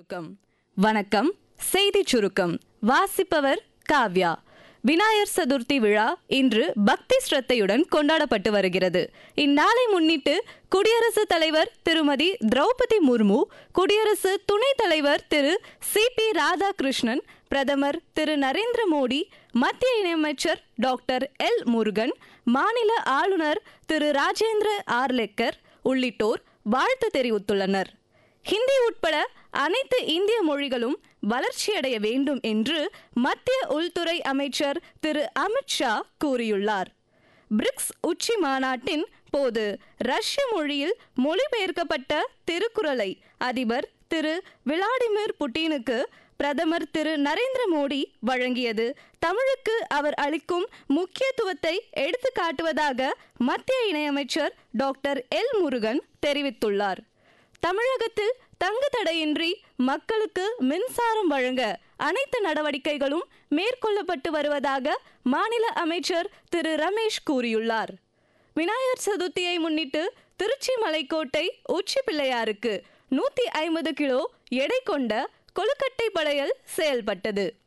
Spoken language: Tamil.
சுருக்கம் வணக்கம் செய்தி சுருக்கம் வாசிப்பவர் காவ்யா விநாயகர் சதுர்த்தி விழா இன்று பக்தி ஸ்ரத்தையுடன் கொண்டாடப்பட்டு வருகிறது இந்நாளை முன்னிட்டு குடியரசுத் தலைவர் திருமதி திரௌபதி முர்மு குடியரசு துணைத் தலைவர் திரு சி பி ராதாகிருஷ்ணன் பிரதமர் திரு நரேந்திர மோடி மத்திய இணையமைச்சர் டாக்டர் எல் முருகன் மாநில ஆளுநர் திரு ராஜேந்திர ஆர்லெக்கர் உள்ளிட்டோர் வாழ்த்து தெரிவித்துள்ளனர் ஹிந்தி உட்பட அனைத்து இந்திய மொழிகளும் வளர்ச்சியடைய வேண்டும் என்று மத்திய உள்துறை அமைச்சர் திரு அமித்ஷா கூறியுள்ளார் பிரிக்ஸ் உச்சி மாநாட்டின் போது ரஷ்ய மொழியில் மொழிபெயர்க்கப்பட்ட திருக்குறளை அதிபர் திரு விளாடிமிர் புட்டினுக்கு பிரதமர் திரு நரேந்திர மோடி வழங்கியது தமிழுக்கு அவர் அளிக்கும் முக்கியத்துவத்தை எடுத்து காட்டுவதாக மத்திய இணையமைச்சர் டாக்டர் எல் முருகன் தெரிவித்துள்ளார் தமிழகத்தில் தங்கு தடையின்றி மக்களுக்கு மின்சாரம் வழங்க அனைத்து நடவடிக்கைகளும் மேற்கொள்ளப்பட்டு வருவதாக மாநில அமைச்சர் திரு ரமேஷ் கூறியுள்ளார் விநாயகர் சதுர்த்தியை முன்னிட்டு திருச்சி மலைக்கோட்டை உச்சி பிள்ளையாருக்கு நூத்தி ஐம்பது கிலோ எடை கொண்ட கொழுக்கட்டை படையல் செயல்பட்டது